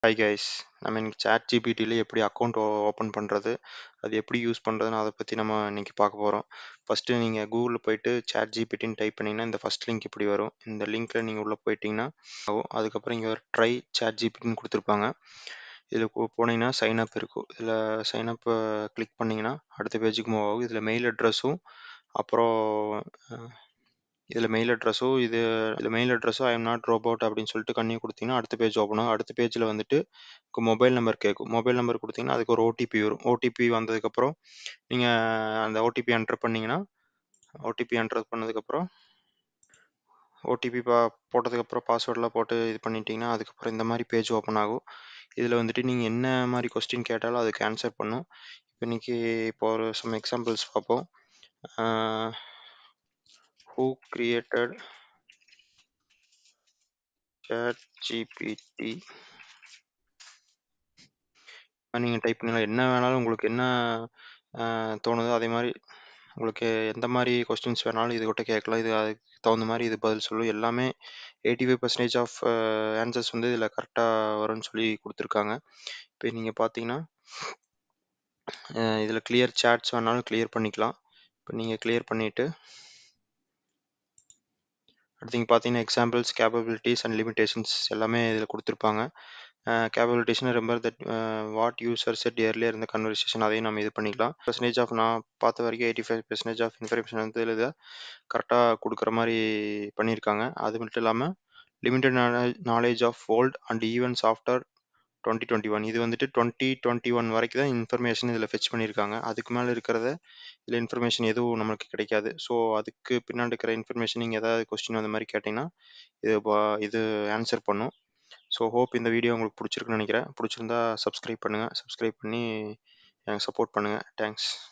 hi guys நம்ம இன்னைக்கு chat ஜிபிடியில் எப்படி அக்கௌண்ட் ஓப்பன் பண்ணுறது அது எப்படி யூஸ் பண்ணுறதுன்னு அதை பற்றி நம்ம இன்னைக்கு பார்க்க போகிறோம் ஃபஸ்ட்டு நீங்கள் கூகுளில் போயிட்டு சாட் ஜிபிடின்னு டைப் பண்ணிங்கன்னா இந்த ஃபஸ்ட் லிங்க் இப்படி வரும் இந்த லிங்க்கில் நீங்கள் உள்ளே போயிட்டீங்கன்னா ஆகும் அதுக்கப்புறம் இங்கே ஒரு ட்ரை சாட் ஜிபிடின்னு கொடுத்துருப்பாங்க இதில் போனீங்கன்னா சைன் அப் இருக்கும் இதில் சைன் அப்பை கிளிக் பண்ணிங்கன்னா அடுத்த பேஜுக்கு மூவ் ஆகும் இதில் மெயில் அட்ரஸும் அப்புறம் இதில் மெயில் அட்ரஸும் இது இதில் மெயில் அட்ரஸும் ஐ எம் நாட் ரோபோட் அப்படின்னு சொல்லிட்டு கண்ணி கொடுத்தீங்கன்னா அடுத்த பேஜ் ஓப்பன் ஆகும் அடுத்த பேஜில் வந்துட்டு மொபைல் நம்பர் கேட்கும் மொபைல் நம்பர் கொடுத்தீங்கன்னா அதுக்கு ஒரு ஓடிபி வரும் ஓடிபி வந்ததுக்கப்புறம் நீங்கள் அந்த ஓடிபி என்டர் பண்ணிங்கன்னா ஓடிபி என்டர் பண்ணதுக்கப்புறம் ஓடிபி பா போட்டதுக்கப்புறம் பாஸ்வேர்டெலாம் போட்டு இது பண்ணிட்டீங்கன்னா அதுக்கப்புறம் இந்த மாதிரி பேஜ் ஓப்பன் ஆகும் இதில் வந்துட்டு நீங்கள் என்ன மாதிரி கொஸ்டின் கேட்டாலும் அதுக்கு ஆன்சர் பண்ணும் இப்போ இன்றைக்கி இப்போ ஒரு சம் எக்ஸாம்பிள்ஸ் பார்ப்போம் who created ChatGPT நீங்கள் டைப் பண்ணலாம் என்ன வேணாலும் உங்களுக்கு என்ன தோணுதோ அதே மாதிரி உங்களுக்கு எந்த மாதிரி கொஸ்டின்ஸ் வேணாலும் இது கிட்ட கேட்கலாம் இது அதுக்கு தகுந்த மாதிரி இது பதில் சொல்லும் எல்லாமே eighty five percentage of answers வந்து இதில் கரெக்டாக வரும்னு சொல்லி கொடுத்துருக்காங்க இப்போ நீங்கள் பார்த்தீங்கன்னா இதில் கிளியர் சேட்ஸ் வேணாலும் கிளியர் பண்ணிக்கலாம் இப்போ நீங்கள் கிளியர் பண்ணிவிட்டு அடுத்து இங்கே பார்த்தீங்கன்னா எக்ஸாம்பிள்ஸ் கேப்பபிலிட்டிஸ் அண்ட் லிமிடேஷன்ஸ் எல்லாமே இதில் கொடுத்துருப்பாங்க கேப்பபிலிட்டிஸ்னு ரொம்ப that what user said earlier இந்த கன்வர்சேஷன் அதையும் நம்ம இது பண்ணிக்கலாம் பர்சன்டேஜ் ஆஃப் நான் பார்த்த வரைக்கும் eighty five percentage of information வந்து இதில் கரெக்டாக கொடுக்குற மாதிரி பண்ணியிருக்காங்க அது மட்டும் இல்லாமல் limited knowledge of world and events after twenty twenty one இது வந்துட்டு டுவெண்ட்டி டுவெண்ட்டி ஒன் வரைக்கும் தான் இன்ஃபர்மேஷன் இதில் ஃபெச் பண்ணியிருக்காங்க அதுக்கு மேலே இருக்கிறத இதில் இன்ஃபர்மேஷன் எதுவும் நம்மளுக்கு கிடைக்காது ஸோ அதுக்கு பின்னாடி இருக்கிற இன்ஃபர்மேஷன் நீங்கள் ஏதாவது கொஸ்டின் அந்த மாதிரி கேட்டிங்கன்னா இது இது ஆன்சர் பண்ணும் ஸோ ஹோப் இந்த வீடியோ உங்களுக்கு பிடிச்சிருக்குன்னு நினைக்கிறேன் பிடிச்சிருந்தா சப்ஸ்கிரைப் பண்ணுங்கள் சப்ஸ்கிரைப் பண்ணி எனக்கு சப்போர்ட் பண்ணுங்கள் தேங்க்ஸ்